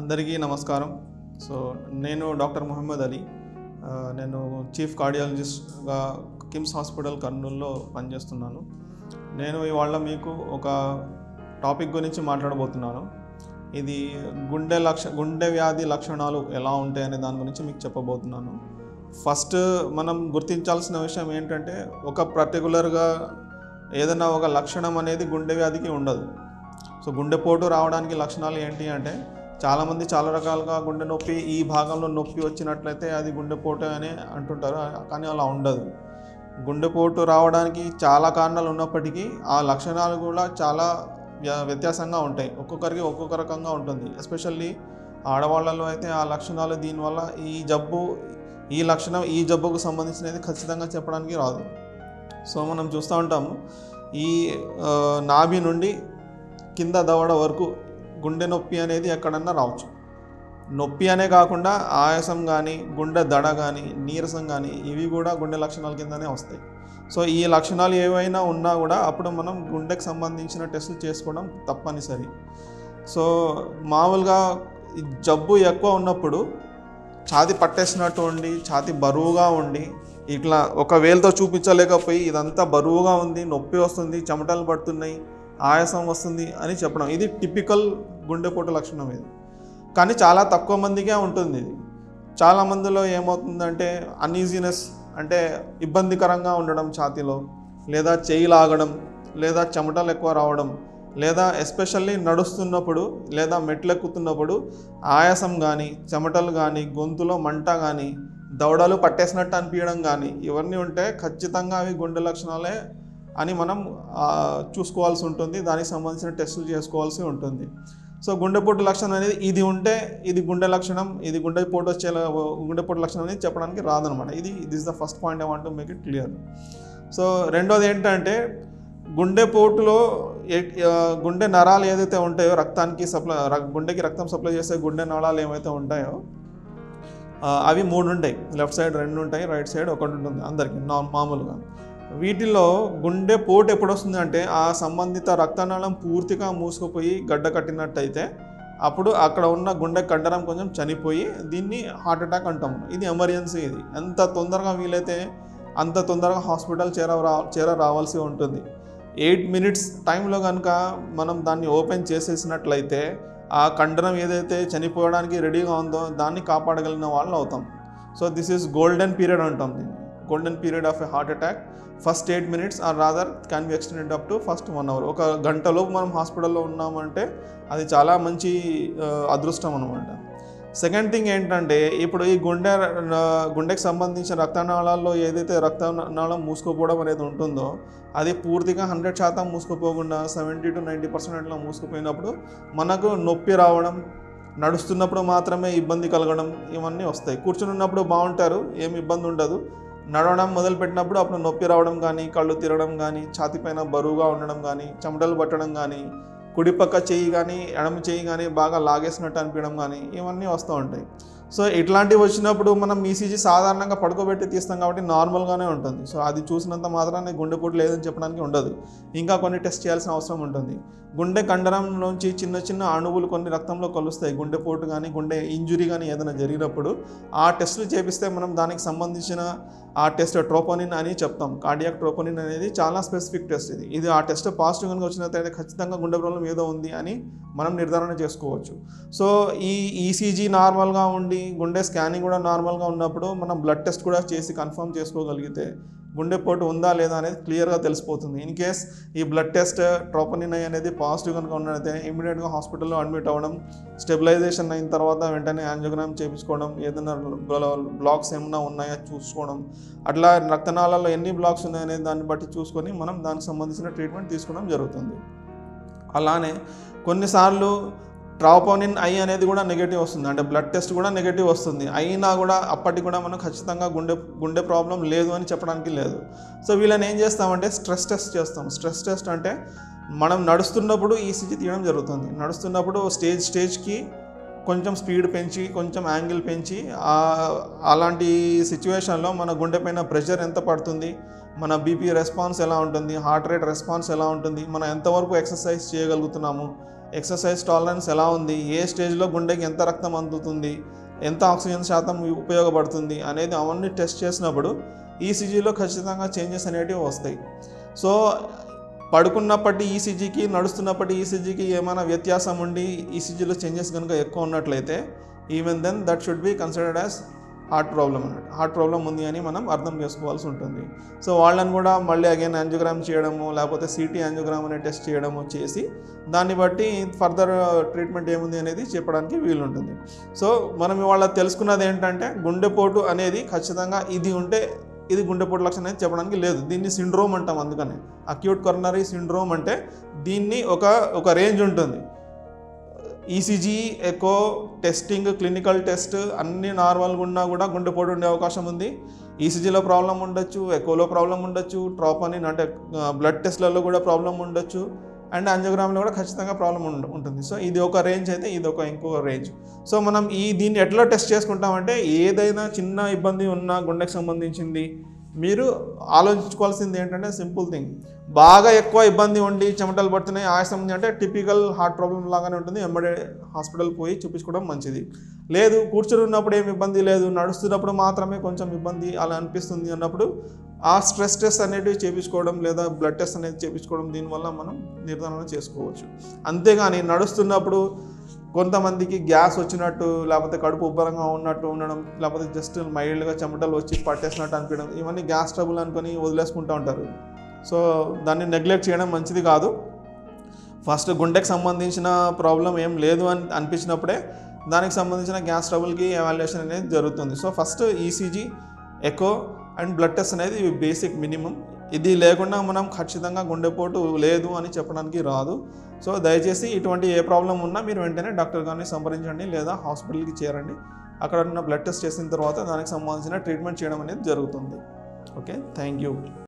అందరికీ నమస్కారం సో నేను డాక్టర్ మొహమ్మద్ అలీ ఆ, నేను చీఫ్ కార్డియాలజిస్ట్గా కిమ్స్ హాస్పిటల్ కర్నూలులో పనిచేస్తున్నాను నేను ఇవాళ మీకు ఒక టాపిక్ గురించి మాట్లాడబోతున్నాను ఇది గుండె లక్ష గుండె వ్యాధి లక్షణాలు ఎలా ఉంటాయనే దాని గురించి మీకు చెప్పబోతున్నాను ఫస్ట్ మనం గుర్తించాల్సిన విషయం ఏంటంటే ఒక పర్టికులర్గా ఏదైనా ఒక లక్షణం అనేది గుండె వ్యాధికి ఉండదు సో గుండెపోటు రావడానికి లక్షణాలు ఏంటి అంటే చాలామంది చాలా రకాలుగా గుండె నొప్పి ఈ భాగంలో నొప్పి వచ్చినట్లయితే అది గుండెపోటు అని అంటుంటారు కానీ అలా ఉండదు గుండెపోటు రావడానికి చాలా కారణాలు ఉన్నప్పటికీ ఆ లక్షణాలు కూడా చాలా వ్య- వ్యత్యాసంగా ఉంటాయి ఒక్కొక్కరికి ఒక్కొక్క రకంగా ఉంటుంది ఎస్పెషల్లీ ఆడవాళ్ళలో అయితే ఆ లక్షణాలు దీనివల్ల ఈ జబ్బు ఈ లక్షణం ఈ జబ్బుకు సంబంధించినది ఖచ్చితంగా చెప్పడానికి రాదు సో మనం చూస్తూ ఉంటాము ఈ ఆ, నాభి నుండి కింద దవడ వరకు గుండె నొప్పి అనేది ఎక్కడన్నా రావచ్చు నొప్పి అనే కాకుండా ఆయాసం కానీ గుండె దడ కానీ నీరసం కానీ ఇవి కూడా గుండె లక్షణాల కిందనే వస్తాయి సో ఈ లక్షణాలు ఏవైనా ఉన్నా కూడా అప్పుడు మనం గుండెకి సంబంధించిన టెస్టులు చేసుకోవడం తప్పనిసరి సో మామూలుగా ఈ జబ్బు ఎక్కువ ఉన్నప్పుడు ఛాతి పట్టేసినట్టు ఉండి ఛాతి బరువుగా ఉండి ఇట్లా ఒక వేలుతో చూపించలేకపోయి ఇదంతా బరువుగా ఉంది నొప్పి వస్తుంది చెమటలు పడుతున్నాయి ఆయాసం వస్తుంది అని చెప్పడం ఇది టిపికల్ గుండెపోటు లక్షణం ఇది కానీ చాలా తక్కువ మందికే ఉంటుంది ఇది చాలా మందిలో ఏమవుతుందంటే అన్ఈజీనెస్ అంటే ఇబ్బందికరంగా ఉండడం ఛాతీలో లేదా చేయి లాగడం లేదా చెమటలు ఎక్కువ రావడం లేదా ఎస్పెషల్లీ నడుస్తున్నప్పుడు లేదా మెట్లు ఎక్కుతున్నప్పుడు ఆయాసం కానీ చెమటలు కానీ గొంతులో మంట కానీ దవడలు పట్టేసినట్టు అనిపించడం కానీ ఇవన్నీ ఉంటే ఖచ్చితంగా అవి గుండె లక్షణాలే అని మనం ఆ, చూసుకోవాల్సి ఉంటుంది దానికి సంబంధించిన టెస్టులు చేసుకోవాల్సి ఉంటుంది సో గుండెపోటు లక్షణం అనేది ఇది ఉంటే ఇది గుండె లక్షణం ఇది గుండెపోటు వచ్చే గుండెపోటు లక్షణం అనేది చెప్పడానికి రాదనమాట ఇది this the first point I want to make it clear so రెండోది ఏంటంటే గుండెపోటులో ఏ- ఆ, గుండె నరాలు ఏదైతే ఉంటాయో రక్తానికి సప్లై ర- గుండెకి రక్తం సప్లై చేసే గుండె నరాలు ఏవైతే ఉంటాయో ఆ, అవి మూడు ఉంటాయి లెఫ్ట్ సైడ్ రెండు ఉంటాయి రైట్ సైడ్ ఒకటి ఉంటుంది అందరికీ నా మామూలుగా వీటిల్లో గుండె పోటు ఎప్పుడు వస్తుంది అంటే ఆ సంబంధిత రక్తనాళం పూర్తిగా మూసుకుపోయి గడ్డ కట్టినట్టయితే అప్పుడు అక్కడ ఉన్న గుండె కండరం కొంచెం చనిపోయి దీన్ని హార్ట్ అటాక్ అంటాం ఇది ఎమర్జెన్సీ ఇది ఎంత తొందరగా వీలైతే అంత తొందరగా హాస్పిటల్ చేర రా చేర రావాల్సి ఉంటుంది ఎయిట్ మినిట్స్ టైంలో కనుక మనం దాన్ని ఓపెన్ చేసేసినట్లయితే ఆ కండరం ఏదైతే చనిపోవడానికి రెడీగా ఉందో దాన్ని కాపాడగలిగిన వాళ్ళు అవుతాం so this is golden period అంటాం దీన్ని golden period of a heart attack first eight minutes or rather can be extended up to first one hour ఒక గంటలోపు మనం హాస్పిటల్లో ఉన్నామంటే అది చాలా మంచి ఆ, అదృష్టం అనమాట సెకండ్ థింగ్ ఏంటంటే ఇప్పుడు ఈ గుండె ఆ, గుండెకి సంబంధించిన రక్తనాళాల్లో ఏదైతే రక్తనాళం మూసుకుపోవడం అనేది ఉంటుందో అది పూర్తిగా హండ్రెడ్ శాతం మూసుకుపోకుండా సెవెంటీ టు నైంటీ పర్సెంట్ అట్లా మూసుకుపోయినప్పుడు మనకు నొప్పి రావడం నడుస్తున్నప్పుడు మాత్రమే ఇబ్బంది కలగడం ఇవన్నీ వస్తాయి కూర్చుని ఉన్నప్పుడు బాగుంటారు ఏమి ఇబ్బంది ఉండదు నడవడం మొదలుపెట్టినప్పుడు అప్పుడు నొప్పి రావడం కానీ కళ్ళు తిరగడం కానీ ఛాతి పైన బరువుగా ఉండడం కానీ చెమటలు పట్టడం కానీ కుడి పక్క చెయ్యి కానీ ఎడమ చెయ్యి కానీ బాగా లాగేసినట్టు అనిపించడం కానీ ఇవన్నీ వస్తూ ఉంటాయి సో ఇట్లాంటివి వచ్చినప్పుడు మనం ఈసీజీ సాధారణంగా పడుకోబెట్టి తీస్తాం కాబట్టి నార్మల్గానే ఉంటుంది సో అది చూసినంత మాత్రాన్ని గుండెపోటు లేదని చెప్పడానికి ఉండదు ఇంకా కొన్ని టెస్ట్ చేయాల్సిన అవసరం ఉంటుంది గుండె కండరం నుంచి చిన్న చిన్న అణువులు కొన్ని రక్తంలో కలుస్తాయి గుండెపోటు కానీ గుండె ఇంజురీ కానీ ఏదైనా జరిగినప్పుడు ఆ టెస్టులు చేపిస్తే మనం దానికి సంబంధించిన ఆ టెస్ట్ ట్రోపోనిన్ అని చెప్తాం కార్డియాక్ ట్రోపోనిన్ అనేది చాలా స్పెసిఫిక్ టెస్ట్ ఇది ఇది ఆ టెస్ట్ పాజిటివ్ కనుక వచ్చినట్లయితే ఖచ్చితంగా గుండె ప్రాబ్లం ఏదో ఉంది అని మనం నిర్ధారణ చేసుకోవచ్చు సో ఈ ఈసీజీ నార్మల్గా ఉండి గుండె స్కానింగ్ కూడా నార్మల్గా ఉన్నప్పుడు మనం బ్లడ్ టెస్ట్ కూడా చేసి కన్ఫర్మ్ చేసుకోగలిగితే గుండెపోటు ఉందా లేదా అనేది క్లియర్గా తెలిసిపోతుంది ఇన్ కేస్ ఈ బ్లడ్ టెస్ట్ ట్రోపనిన్ అనేది పాజిటివ్ కనుక ఉన్నట్లయితే ఇమీడియట్గా హాస్పిటల్లో అడ్మిట్ అవ్వడం స్టెబిలైజేషన్ అయిన తర్వాత వెంటనే యాంజియోగ్రామ్ చేయించుకోవడం ఏదైనా బ్లాక్స్ ఏమైనా ఉన్నాయా చూసుకోవడం అట్లా రక్తనాళాల్లో ఎన్ని బ్లాక్స్ ఉన్నాయనేది దాన్ని బట్టి చూసుకొని మనం దానికి సంబంధించిన ట్రీట్మెంట్ తీసుకోవడం జరుగుతుంది అలానే కొన్నిసార్లు ట్రాపోనిన్ ఐ అనేది కూడా నెగిటివ్ వస్తుంది అంటే బ్లడ్ టెస్ట్ కూడా నెగిటివ్ వస్తుంది అయినా కూడా అప్పటికి కూడా మనం ఖచ్చితంగా గుండె గుండె ప్రాబ్లం లేదు అని చెప్పడానికి లేదు సో వీళ్ళని ఏం చేస్తామంటే స్ట్రెస్ టెస్ట్ చేస్తాం స్ట్రెస్ టెస్ట్ అంటే మనం నడుస్తున్నప్పుడు ఈసీజీ తీయడం జరుగుతుంది నడుస్తున్నప్పుడు స్టేజ్ స్టేజ్కి కొంచెం స్పీడ్ పెంచి కొంచెం యాంగిల్ పెంచి ఆ- అలాంటి సిచ్యువేషన్లో మన గుండె పైన ప్రెషర్ ఎంత పడుతుంది మన బీపీ రెస్పాన్స్ ఎలా ఉంటుంది హార్ట్ రేట్ రెస్పాన్స్ ఎలా ఉంటుంది మనం ఎంతవరకు ఎక్సర్సైజ్ చేయగలుగుతున్నాము ఎక్సర్సైజ్ టాలరెన్స్ ఎలా ఉంది ఏ స్టేజ్లో గుండెకి ఎంత రక్తం అందుతుంది ఎంత ఆక్సిజన్ శాతం ఉపయోగపడుతుంది అనేది అవన్నీ టెస్ట్ చేసినప్పుడు ఈసీజీలో ఖచ్చితంగా చేంజెస్ అనేటివి వస్తాయి సో పడుకున్నప్పటి ఈసీజీకి నడుస్తున్నప్పటి ఈసీజీకి ఏమైనా వ్యత్యాసం ఉండి ఈసీజీలో చేంజెస్ కనుక ఎక్కువ ఉన్నట్లయితే even then that should be considered as heart problem అన్నట్టు హార్ట్ ప్రాబ్లం ఉంది అని మనం అర్థం చేసుకోవాల్సి ఉంటుంది సో వాళ్ళని కూడా మళ్ళీ అగైన్ యాంజియోగ్రామ్ చేయడము లేకపోతే సిటీ యాంజియోగ్రామ్ అనే టెస్ట్ చేయడము చేసి దాన్ని బట్టి ఫర్దర్ ట్రీట్మెంట్ ఏముంది అనేది చెప్పడానికి వీలు ఉంటుంది సో మనం ఇవాళ తెలుసుకున్నది ఏంటంటే గుండెపోటు అనేది ఖచ్చితంగా ఇది ఉంటే ఇది గుండెపోటు లక్షణం అనేది చెప్పడానికి లేదు దీన్ని సిండ్రోమ్ అంటాం అందుకనే అక్యూట్ కొరనరీ సిండ్రోమ్ అంటే దీన్ని ఒక ఒక రేంజ్ ఉంటుంది ECG echo testing clinical test అన్ని నార్మల్గా ఉన్నా కూడా గుండెపోటు ఉండే అవకాశం ఉంది ఈసీజీలో ప్రాబ్లం ఉండొచ్చు ఎకోలో ప్రాబ్లం ఉండొచ్చు ట్రాపనిన్ అంటే బ్లడ్ టెస్ట్లలో కూడా ప్రాబ్లం ఉండొచ్చు అండ్ అంజోగ్రామ్లో కూడా ఖచ్చితంగా ప్రాబ్లం ఉండ ఉంటుంది సో ఇది ఒక రేంజ్ అయితే ఇది ఒక ఇంకో రేంజ్ సో మనం ఈ దీన్ని ఎట్లా టెస్ట్ చేసుకుంటామంటే ఏదైనా చిన్న ఇబ్బంది ఉన్నా గుండెకి సంబంధించింది మీరు ఆలోచించుకోవాల్సింది ఏంటంటే సింపుల్ థింగ్ బాగా ఎక్కువ ఇబ్బంది ఉండి చెమటలు పడుతున్నాయి ఆయాసం ఉంది అంటే టిపికల్ హార్ట్ ప్రాబ్లం లాగానే ఉంటుంది వెంబడే హాస్పిటల్ పోయి చూపించుకోవడం మంచిది లేదు కూర్చొని ఉన్నప్పుడు ఏమి ఇబ్బంది లేదు నడుస్తున్నప్పుడు మాత్రమే కొంచెం ఇబ్బంది అలా అనిపిస్తుంది అన్నప్పుడు ఆ స్ట్రెస్ టెస్ట్ అనేటివి చేయించుకోవడం లేదా బ్లడ్ టెస్ట్ అనేది చేయించుకోవడం దీనివల్ల మనం నిర్ధారణ చేసుకోవచ్చు అంతేగాని నడుస్తున్నప్పుడు కొంతమందికి గ్యాస్ వచ్చినట్టు లేకపోతే కడుపు ఉబ్బరంగా ఉన్నట్టు ఉండడం లేకపోతే జస్ట్ మైల్డ్గా చెమటలు వచ్చి పట్టేసినట్టు అనిపించడం ఇవన్నీ గ్యాస్ ట్రబుల్ అనుకొని వదిలేసుకుంటూ ఉంటారు సో దాన్ని నెగ్లెక్ట్ చేయడం మంచిది కాదు ఫస్ట్ గుండెకి సంబంధించిన ప్రాబ్లం ఏం లేదు అని అనిపించినప్పుడే దానికి సంబంధించిన గ్యాస్ ట్రబుల్కి ఎవాల్యుయేషన్ అనేది జరుగుతుంది so first ECG echo and blood test అనేది ఇవి బేసిక్ మినిమం ఇది లేకుండా మనం ఖచ్చితంగా గుండెపోటు లేదు అని చెప్పడానికి రాదు సో దయచేసి ఇటువంటి ఏ ప్రాబ్లం ఉన్నా మీరు వెంటనే డాక్టర్ గారిని సంప్రదించండి లేదా హాస్పిటల్కి చేరండి అక్కడ ఉన్న బ్లడ్ టెస్ట్ చేసిన తర్వాత దానికి సంబంధించిన ట్రీట్మెంట్ చేయడం అనేది జరుగుతుంది ఓకే థ్యాంక్ యూ